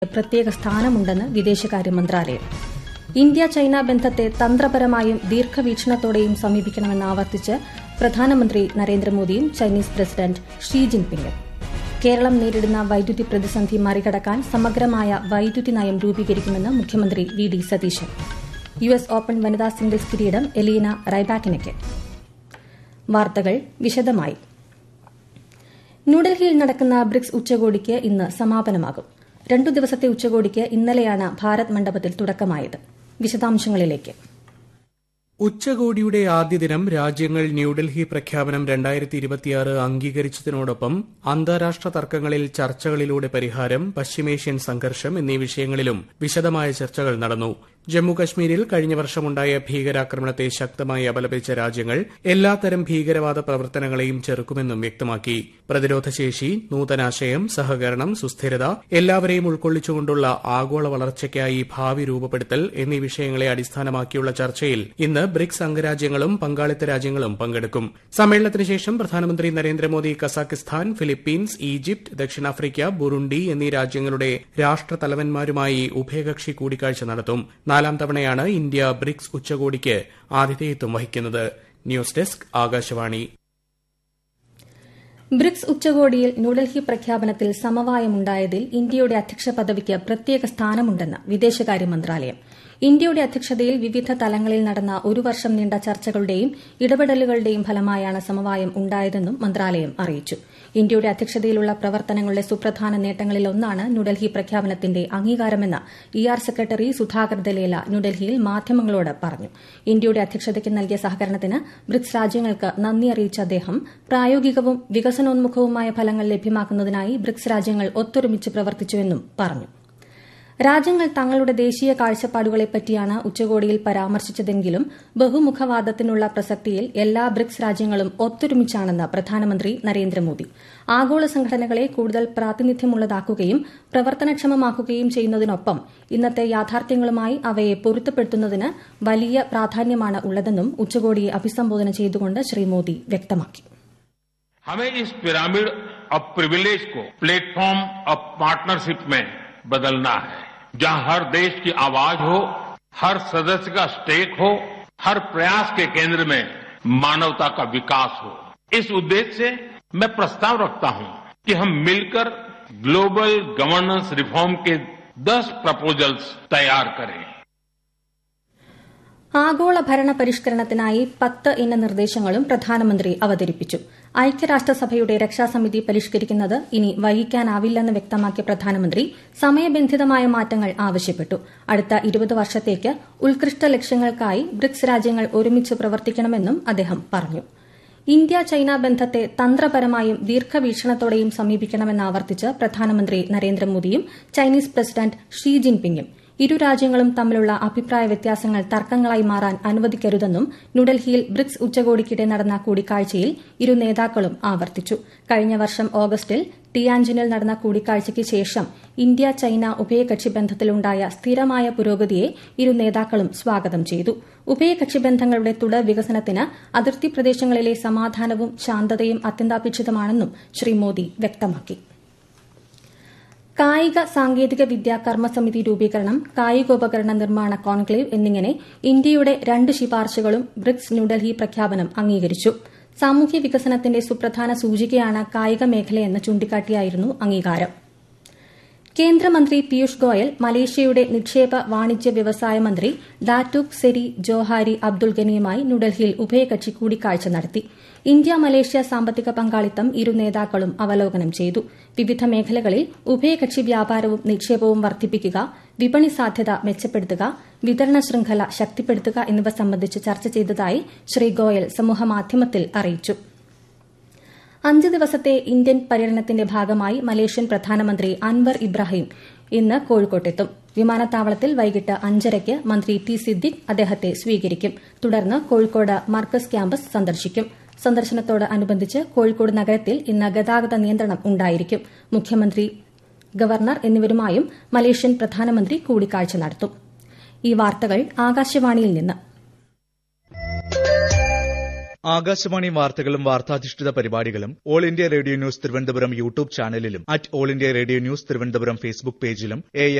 പ്രത്യേക സ്ഥാനമുണ്ടെന്ന് വിദേശകാര്യ മന്ത്രാലയം ഇന്ത്യ ചൈന ബന്ധത്തെ തന്ത്രപരമായും ദീർഘവീക്ഷണത്തോടെയും സമീപിക്കണമെന്ന് ആവർത്തിച്ച് പ്രധാനമന്ത്രി നരേന്ദ്രമോദിയും ചൈനീസ് പ്രസിഡന്റ് ഷീ ജിൻപിങ്ങും കേരളം നേരിടുന്ന വൈദ്യുതി പ്രതിസന്ധി മറികടക്കാൻ സമഗ്രമായ വൈദ്യുതി നയം രൂപീകരിക്കുമെന്ന് മുഖ്യമന്ത്രി V D Satheesan U S open വനിതാ സിംഗിൾസ് കിരീടം എലീന റൈബാക്കിനയ്ക്ക് വാർത്തകൾ വിശദമായി ന്യൂഡൽഹിയിൽ നടക്കുന്ന ബ്രിക്സ് ഉച്ചകോടിക്ക് ഇന്ന് സമാപനമാകും രണ്ടു ദിവസത്തെ ഉച്ചകോടിക്ക് ഇന്നലെയാണ് ഭാരത് മണ്ഡപത്തിൽ തുടക്കമായത് വിശദാംശങ്ങളിലേക്ക് ഉച്ചകോടിയുടെ ആദ്യ ദിനം രാജ്യങ്ങൾ ന്യൂഡൽഹി പ്രഖ്യാപനം രണ്ടായിരത്തി ഇരുപത്തിയാറ് അംഗീകരിച്ചതിനോടൊപ്പം അന്താരാഷ്ട്ര തർക്കങ്ങളിൽ ചർച്ചകളിലൂടെ പരിഹാരം പശ്ചിമേഷ്യൻ സംഘർഷം എന്നീ വിഷയങ്ങളിലും വിശദമായ ചർച്ചകൾ നടന്നു ജമ്മുകശ്മീരിൽ കഴിഞ്ഞ വർഷമുണ്ടായ ഭീകരാക്രമണത്തെ ശക്തമായി അപലപിച്ച രാജ്യങ്ങൾ എല്ലാത്തരം ഭീകരവാദ പ്രവർത്തനങ്ങളെയും ചെറുക്കുമെന്നും വ്യക്തമാക്കി പ്രതിരോധശേഷി നൂതനാശയം സഹകരണം സുസ്ഥിരത എല്ലാവരെയും ഉൾക്കൊള്ളിച്ചുകൊണ്ടുള്ള ആഗോള വളർച്ചയ്ക്കായി ഭാവി രൂപപ്പെടുത്തൽ എന്നീ വിഷയങ്ങളെ അടിസ്ഥാനമാക്കിയുള്ള ചർച്ചയിൽ ഇന്ന് ബ്രിക്സ് അംഗരാജ്യങ്ങളും പങ്കാളിത്ത രാജ്യങ്ങളും പങ്കെടുക്കും സമ്മേളനത്തിന് ശേഷം പ്രധാനമന്ത്രി നരേന്ദ്രമോദി കസാഖിസ്ഥാൻ ഫിലിപ്പീൻസ് ഈജിപ്ത് ദക്ഷിണാഫ്രിക്ക ബുറുണ്ടി എന്നീ രാജ്യങ്ങളുടെ രാഷ്ട്രതലവന്മാരുമായി ഉഭയകക്ഷി കൂടിക്കാഴ്ച നടത്തും നാലാം തവണയാണ് ഇന്ത്യ ബ്രിക്സ് ഉച്ചകോടിക്ക് ആതിഥേയത്വം വഹിക്കുന്നത് ന്യൂസ് ഡെസ്ക് ആകാശവാണി ബ്രിക്സ് ഉച്ചകോടിയിൽ ന്യൂഡൽഹി പ്രഖ്യാപനത്തിൽ സമവായമുണ്ടായതിൽ ഇന്ത്യയുടെ അധ്യക്ഷ പദവിക്ക് പ്രത്യേക സ്ഥാനമുണ്ടെന്ന് വിദേശകാര്യ മന്ത്രാലയം ഇന്ത്യയുടെ അധ്യക്ഷതയിൽ വിവിധ തലങ്ങളിൽ നടന്ന ഒരു വർഷം നീണ്ട ചർച്ചകളുടെയും ഇടപെടലുകളുടെയും ഫലമായാണ് സമവായം ഉണ്ടായതെന്നും മന്ത്രാലയം അറിയിച്ചു ഇന്ത്യയുടെ അധ്യക്ഷതയിലുള്ള പ്രവർത്തനങ്ങളുടെ സുപ്രധാന നേട്ടങ്ങളിലൊന്നാണ് New Delhi പ്രഖ്യാപനത്തിന്റെ അംഗീകാരമെന്ന് E R secretary Sudhakar ദലേല ന്യൂഡൽഹിയിൽ മാധ്യമങ്ങളോട് പറഞ്ഞു ഇന്ത്യയുടെ അധ്യക്ഷതയ്ക്ക് നൽകിയ സഹകരണത്തിന് ബ്രിക്സ് രാജ്യങ്ങൾക്ക് നന്ദി അറിയിച്ച അദ്ദേഹം പ്രായോഗികവും വികസനോന്മുഖവുമായ ഫലങ്ങൾ ലഭ്യമാക്കുന്നതിനായി ബ്രിക്സ് രാജ്യങ്ങൾ ഒത്തൊരുമിച്ച് പ്രവർത്തിച്ചുവെന്നും പറഞ്ഞു രാജ്യങ്ങൾ തങ്ങളുടെ ദേശീയ കാഴ്ചപ്പാടുകളെപ്പറ്റിയാണ് ഉച്ചകോടിയിൽ പരാമർശിച്ചതെങ്കിലും ബഹുമുഖവാദത്തിനുള്ള പ്രസക്തിയിൽ എല്ലാ ബ്രിക്സ് രാജ്യങ്ങളും ഒത്തൊരുമിച്ചാണെന്ന് പ്രധാനമന്ത്രി നരേന്ദ്രമോദി ആഗോള സംഘടനകളെ കൂടുതൽ പ്രാതിനിധ്യമുള്ളതാക്കുകയും പ്രവർത്തനക്ഷമമാക്കുകയും ചെയ്യുന്നതിനൊപ്പം ഇന്നത്തെ യാഥാർത്ഥ്യങ്ങളുമായി അവയെ പൊരുത്തപ്പെടുത്തുന്നതിന് വലിയ പ്രാധാന്യമാണ് ഉള്ളതെന്നും ഉച്ചകോടിയെ അഭിസംബോധന ചെയ്തുകൊണ്ട് ശ്രീ മോദി വ്യക്തമാക്കി हमें इस पिरामिड ऑफ प्रिविलेज को प्लेटफॉर्म ऑफ पार्टनरशिप में बदलना है जहां हर देश की आवाज हो हर सदस्य का स्टेक हो हर प्रयास के केंद्र में मानवता का विकास हो इस उद्देश्य से मैं प्रस्ताव रखता हूं कि हम मिलकर ग्लोबल गवर्नेंस रिफॉर्म के 10 प्रपोजल्स तैयार करें ആഗോള ഭരണ പരിഷ്കരണത്തിനായി പത്ത് ഇന നിർദ്ദേശങ്ങളും പ്രധാനമന്ത്രി അവതരിപ്പിച്ചു ഐക്യരാഷ്ട്രസഭയുടെ രക്ഷാസമിതി പരിഷ്കരിക്കുന്നത് ഇനി വൈകിക്കാനാവില്ലെന്ന് വ്യക്തമാക്കിയ പ്രധാനമന്ത്രി സമയബന്ധിതമായ മാറ്റങ്ങൾ ആവശ്യപ്പെട്ടു അടുത്ത ഇരുപത് വർഷത്തേക്ക് ഉത്കൃഷ്ട ലക്ഷ്യങ്ങൾക്കായി ബ്രിക്സ് രാജ്യങ്ങൾ ഒരുമിച്ച് പ്രവർത്തിക്കണമെന്നും അദ്ദേഹം പറഞ്ഞു ഇന്ത്യ ചൈന ബന്ധത്തെ തന്ത്രപരമായും ദീർഘവീക്ഷണത്തോടെയും സമീപിക്കണമെന്ന് ആവർത്തിച്ച് പ്രധാനമന്ത്രി നരേന്ദ്രമോദിയും ചൈനീസ് പ്രസിഡന്റ് ഷീ ജിൻപിങ്ങും ഇരു രാജ്യങ്ങളും തമ്മിലുള്ള അഭിപ്രായ വ്യത്യാസങ്ങൾ തർക്കങ്ങളായി മാറാൻ അനുവദിക്കരുതെന്നും ന്യൂഡൽഹിയിൽ ബ്രിക്സ് ഉച്ചകോടിക്കിടെ നടന്ന കൂടിക്കാഴ്ചയിൽ ഇരു നേതാക്കളും ആവർത്തിച്ചു കഴിഞ്ഞ വർഷം ഓഗസ്റ്റിൽ ടിയാൻജിനിൽ നടന്ന കൂടിക്കാഴ്ചയ്ക്ക് ശേഷം ഇന്ത്യ ചൈന ഉഭയകക്ഷി ബന്ധത്തിലുണ്ടായ സ്ഥിരമായ പുരോഗതിയെ ഇരു നേതാക്കളും സ്വാഗതം ചെയ്തു ഉഭയകക്ഷി ബന്ധങ്ങളുടെ തുടർ വികസനത്തിന് അതിർത്തി പ്രദേശങ്ങളിലെ സമാധാനവും ശാന്തതയും അത്യന്താപേക്ഷിതമാണെന്നും ശ്രീ മോദി വ്യക്തമാക്കി കായിക സാങ്കേതിക വിദ്യ കർമ്മസമിതി രൂപീകരണം കായികോപകരണ നിർമ്മാണ കോൺക്ലേവ് എന്നിങ്ങനെ ഇന്ത്യയുടെ രണ്ട് ശുപാർശകളും ബ്രിക്സ് ന്യൂഡൽഹി പ്രഖ്യാപനം അംഗീകരിച്ചു സാമൂഹ്യ വികസനത്തിന്റെ സുപ്രധാന സൂചികയാണ് കായിക മേഖലയെന്ന് ചൂണ്ടിക്കാട്ടിയായിരുന്നു അംഗീകാരം കേന്ദ്രമന്ത്രി പീയൂഷ് ഗോയൽ മലേഷ്യയുടെ നിക്ഷേപ വാണിജ്യ വ്യവസായ മന്ത്രി ഡാറ്റൂക് സെരി ജോഹാരി അബ്ദുൾ ഗനിയുമായി ന്യൂഡൽഹിയിൽ ഉഭയകക്ഷി കൂടിക്കാഴ്ച നടത്തി ഇന്ത്യ മലേഷ്യ സാമ്പത്തിക പങ്കാളിത്തം ഇരു നേതാക്കളും അവലോകനം ചെയ്തു വിവിധ മേഖലകളിൽ ഉഭയകക്ഷി വ്യാപാരവും നിക്ഷേപവും വർദ്ധിപ്പിക്കുക വിപണി സാധ്യത മെച്ചപ്പെടുത്തുക വിതരണ ശൃംഖല ശക്തിപ്പെടുത്തുക എന്നിവ സംബന്ധിച്ച് ചർച്ച ചെയ്തതായി ശ്രീ ഗോയൽ സമൂഹമാധ്യമത്തിൽ അറിയിച്ചു അഞ്ച് ദിവസത്തെ ഇന്ത്യൻ പര്യടനത്തിന്റെ ഭാഗമായി മലേഷ്യൻ പ്രധാനമന്ത്രി അൻവർ ഇബ്രാഹിം ഇന്ന് കോഴിക്കോട്ടെത്തും വിമാനത്താവളത്തിൽ വൈകിട്ട് അഞ്ചരയ്ക്ക് മന്ത്രി ടി സിദ്ദിഖ് അദ്ദേഹത്തെ സ്വീകരിക്കും തുടർന്ന് കോഴിക്കോട് മർക്കസ് ക്യാമ്പസ് സന്ദർശിക്കും സന്ദർശനത്തോട് അനുബന്ധിച്ച് കോഴിക്കോട് നഗരത്തിൽ ഇന്ന് ഗതാഗത നിയന്ത്രണം ഉണ്ടായിരിക്കും മുഖ്യമന്ത്രി ഗവർണർ എന്നിവരുമായും മലേഷ്യൻ പ്രധാനമന്ത്രി കൂടിക്കാഴ്ച നടത്തും ഈ വാർത്തകൾ ആകാശവാണിയിൽ നിന്ന് ആകാശവാണി വാർത്തകളും വാർത്താധിഷ്ഠിത പരിപാടികളും All India Radio News Thiruvananthapuram YouTube ചാനലിലും at All India Radio News Thiruvananthapuram Facebook പേജിലും എ